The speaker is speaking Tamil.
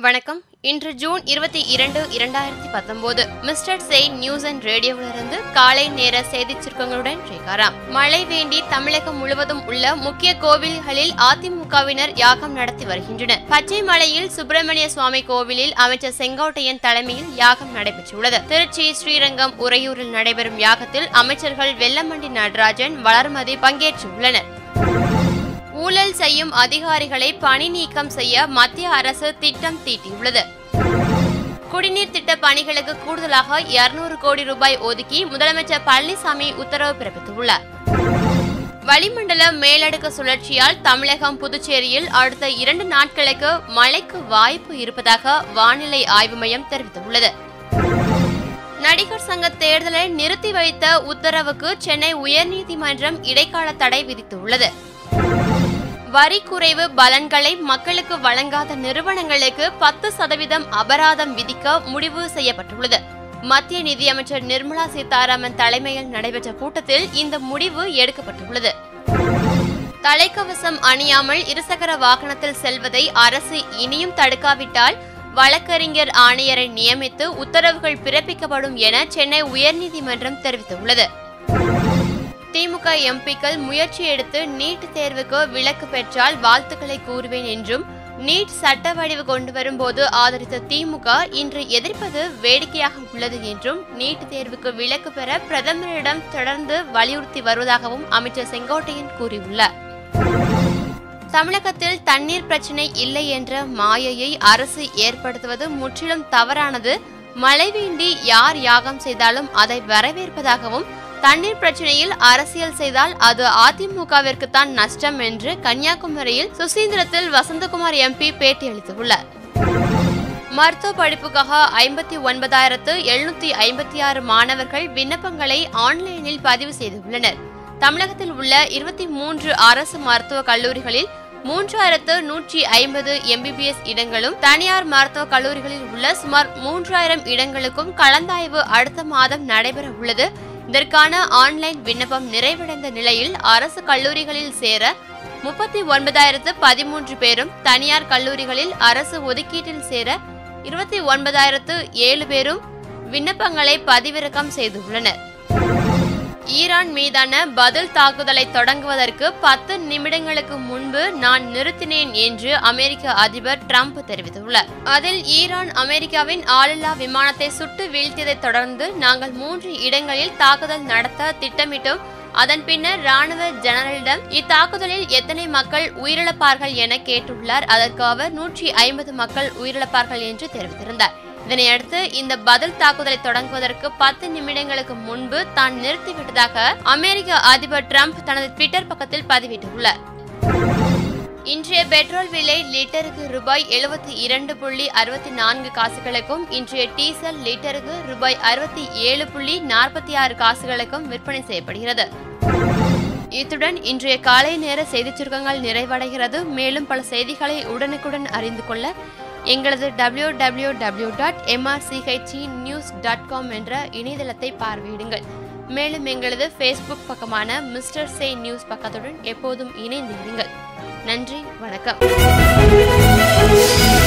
வணக்கம் இன்று ஜூன் இருபத்தி இரண்டு இரண்டாயிரத்தி பத்தொன்பது மிஸ்டர் செயின் நியூஸ் அண்ட் ரேடியோவிலிருந்து காலை நேர செய்திச் சுருக்கங்களுடன் ஸ்ரீகாராம் மழை வேண்டி தமிழகம் முழுவதும் உள்ள முக்கிய கோவில்களில் அதிமுகவினர் யாகம் நடத்தி வருகின்றனர் பச்சை மலையில் சுப்பிரமணிய சுவாமி கோவிலில் அமைச்சர் செங்கோட்டையன் தலைமையில் யாகம் நடைபெற்றுள்ளது திருச்சி ஸ்ரீரங்கம் உறையூரில் நடைபெறும் யாகத்தில் அமைச்சர்கள் வெல்லமண்டி நடராஜன் வளர்மதி பங்கேற்றுள்ளனர் ஊழல் செய்யும் அதிகாரிகளை பணி நீக்கம் செய்ய மத்திய அரசு திட்டம் தீட்டியுள்ளது குடிநீர் திட்ட பணிகளுக்கு கூடுதலாக 200 கோடி ரூபாய் ஒதுக்கி முதலமைச்சர் பழனிசாமி உத்தரவு பிறப்பித்துள்ளார் வளிமண்டல மேலடுக்கு சுழற்சியால் தமிழகம் புதுச்சேரியில் அடுத்த இரண்டு நாட்களுக்கு மழைக்கு வாய்ப்பு இருப்பதாக வானிலை ஆய்வு மையம் தெரிவித்துள்ளது நடிகர் சங்க தேர்தலை நிறுத்தி வைத்த உத்தரவுக்கு சென்னை உயர்நீதிமன்றம் இடைக்கால தடை விதித்துள்ளது வரி குறைவு பலன்களை மக்களுக்கு வழங்காத நிறுவனங்களுக்கு பத்து சதவீதம் அபராதம் விதிக்க முடிவு செய்யப்பட்டுள்ளது மத்திய நிதியமைச்சர் நிர்மலா சீதாராமன் தலைமையில் நடைபெற்ற கூட்டத்தில் இந்த முடிவு எடுக்கப்பட்டுள்ளது தலைக்கவசம் அணியாமல் இருசக்கர வாகனத்தில் செல்வதை அரசு இனியும் தடுக்காவிட்டால் வழக்கறிஞர் ஆணையரை நியமித்து உத்தரவுகள் பிறப்பிக்கப்படும் என சென்னை உயர்நீதிமன்றம் தெரிவித்துள்ளது திமுக எம்பிக்கள் முயற்சி எடுத்து நீட் தேர்வுக்கு விலக்கு பெற்றால் வாழ்த்துக்களை கூறுவேன் என்றும் நீட் சட்ட வடிவு கொண்டு வரும்போது ஆதரித்த திமுக இன்று எதிர்ப்பது வேடிக்கையாக உள்ளது என்றும் நீட் தேர்வுக்கு விலக்கு பெற பிரதமரிடம் தொடர்ந்து வலியுறுத்தி வருவதாகவும் அமைச்சர் செங்கோட்டையன் கூறியுள்ளார் தமிழகத்தில் தண்ணீர் பிரச்சினை இல்லை என்ற மாயையை அரசு ஏற்படுத்துவது முற்றிலும் தவறானது மழை வேண்டி யார் யாகம் செய்தாலும் அதை வரவேற்பதாகவும் தண்ணீர் பிரச்சனையில் அரசியல் செய்தால் அது அதிமுகவிற்கு தான் நஷ்டம் என்று கன்னியாகுமரியில் சுசீந்திரத்தில் வசந்தகுமார் எம்பி பேட்டியளித்துள்ளார் மருத்துவ படிப்புக்காக ஐம்பத்தி ஒன்பதாயிரத்து எழுநூத்தி ஐம்பத்தி ஆறு மாணவர்கள் விண்ணப்பங்களை ஆன்லைனில் பதிவு செய்துள்ளனர் தமிழகத்தில் உள்ள இருபத்தி மூன்று அரசு மருத்துவக் கல்லூரிகளில் மூன்றாயிரத்து நூற்றி ஐம்பது எம்பிபிஎஸ் இடங்களும் தனியார் மருத்துவக் கல்லூரிகளில் உள்ள சுமார் மூன்றாயிரம் இடங்களுக்கும் கலந்தாய்வு அடுத்த மாதம் நடைபெற உள்ளது இதற்கான ஆன்லைன் விண்ணப்பம் நிறைவடைந்த நிலையில் அரசு கல்லூரிகளில் சேர முப்பத்தி ஒன்பதாயிரத்து பதிமூன்று பேரும் தனியார் கல்லூரிகளில் அரசு ஒதுக்கீட்டில் சேர இருபத்தி ஒன்பதாயிரத்து ஏழு பேரும் விண்ணப்பங்களை பதிவிறக்கம் செய்துள்ளனர் ஈரான் மீதான பதில் தாக்குதலை தொடங்குவதற்கு பத்து நிமிடங்களுக்கு முன்பு நான் நிறுத்தினேன் என்று அமெரிக்க அதிபர் டிரம்ப் தெரிவித்துள்ளார் அதில் ஈரான் அமெரிக்காவின் ஆளில்லா விமானத்தை சுட்டு வீழ்த்தியதைத் தொடர்ந்து நாங்கள் மூன்று இடங்களில் தாக்குதல் நடத்த திட்டமிட்டோம் அதன் பின்னர் ராணுவ ஜெனரலிடம் இத்தாக்குதலில் எத்தனை மக்கள் உயிரிழப்பார்கள் என கேட்டுள்ளார் அதற்கு அவர் நூற்றி ஐம்பது மக்கள் உயிரிழப்பார்கள் என்று தெரிவித்திருந்தார் இதனையடுத்து இந்த பதில் தாக்குதலை தொடங்குவதற்கு பத்து நிமிடங்களுக்கு முன்பு தான் நிறுத்திவிட்டதாக அமெரிக்க அதிபர் டிரம்ப் தனது ட்விட்டர் பக்கத்தில் பதிவிட்டுள்ளார் இன்றைய பெட்ரோல் விலை லிட்டருக்கு ரூபாய் எழுபத்தி இரண்டு புள்ளி அறுபத்தி நான்கு காசுகளுக்கும் இன்றைய டீசல் லிட்டருக்கு ரூபாய் அறுபத்தி ஏழு புள்ளி நாற்பத்தி ஆறு காசுகளுக்கும் விற்பனை செய்யப்படுகிறது இத்துடன் இன்றைய காலை நேர செய்திச் சுருக்கங்கள் நிறைவடைகிறது மேலும் பல செய்திகளை உடனுக்குடன் அறிந்து கொள்ள எங்களது W W W dot MRCHE news dot com என்ற இணையதளத்தை பார்வையிடுங்கள் மேலும் எங்களது ஃபேஸ்புக் பக்கமான மிஸ்டர் சே நியூஸ் பக்கத்துடன் எப்போதும் இணைந்திருங்கள் நன்றி வணக்கம்